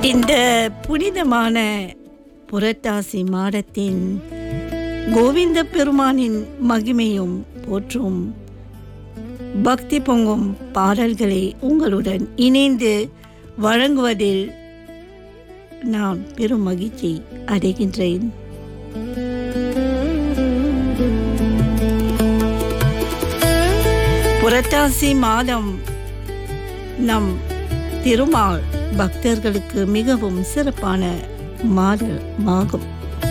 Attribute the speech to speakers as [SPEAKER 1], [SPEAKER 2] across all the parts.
[SPEAKER 1] இந்த புனிதமான புரட்டாசி மாடத்தின் கோவிந்த பெருமானின் மகிமையும் போற்றும் பக்தி பொங்கும் பாடல்களை உங்களுடன் இணைந்து வழங்குவதில் நான் பெரும் மகிழ்ச்சி அடைகின்றேன் புரட்டாசி மாதம் நம் திருமால் பக்தர்களுக்கு மிகவும் சிறப்பான மாதமாகும்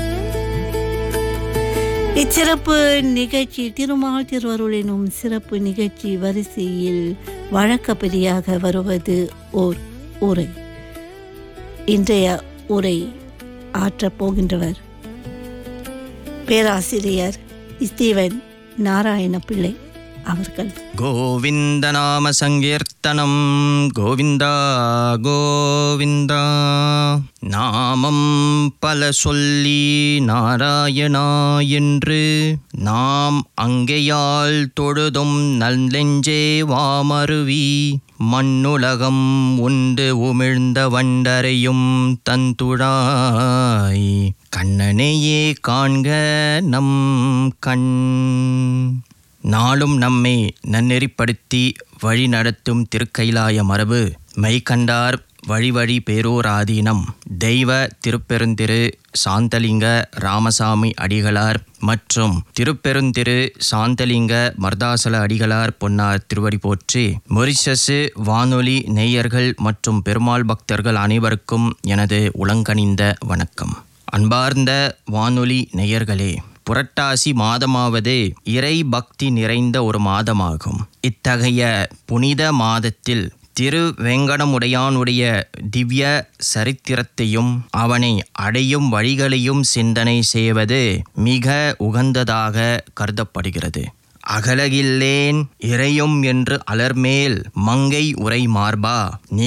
[SPEAKER 1] இச்சிறப்பு நிகழ்ச்சி திருமால் திருவருள் எனும் சிறப்பு நிகழ்ச்சி வரிசையில் வழக்கப்படியாக வருவது ஓர் உரை இன்றைய உரை ஆற்றப் போகின்றவர் பேராசிரியர் ஸ்டீவன் நாராயண பிள்ளை அவர்கள்
[SPEAKER 2] கோவிந்த நாம சங்கீர்த்தனம் கோவிந்தா கோவிந்தா நாமம் பல சொல்லி நாராயணா என்று நாம் அங்கேயால் தொழுதும் நல்லெஞ்சே வாமருவி மண்ணுலகம் உண்டு உமிழ்ந்த வண்டரையும் தந்துழாய் கண்ணனையே காண்க நம் கண் நாளும் நம்மை நன்னெறிப்படுத்தி வழி நடத்தும் திருக்கைலாய மரபு மெய்கண்டார் வழி வழி பேரூராதீனம் தெய்வ திருப்பெருந்திரு சாந்தலிங்க ராமசாமி அடிகளார் மற்றும் திருப்பெருந்திரு சாந்தலிங்க மர்தாசல அடிகளார் பொன்னார் திருவடி போற்றி மொரிஷசு வானொலி நேயர்கள் மற்றும் பெருமாள் பக்தர்கள் அனைவருக்கும் எனது உளங்கனிந்த வணக்கம் அன்பார்ந்த வானொலி நேயர்களே புரட்டாசி மாதமாவது இறை பக்தி நிறைந்த ஒரு மாதமாகும் இத்தகைய புனித மாதத்தில் திரு வெங்கடமுடையானுடைய திவ்ய சரித்திரத்தையும் அவனை அடையும் வழிகளையும் சிந்தனை செய்வது மிக உகந்ததாக கருதப்படுகிறது அகலகில்லேன் இறையும் என்று அலர்மேல் மங்கை உரை மார்பா நீ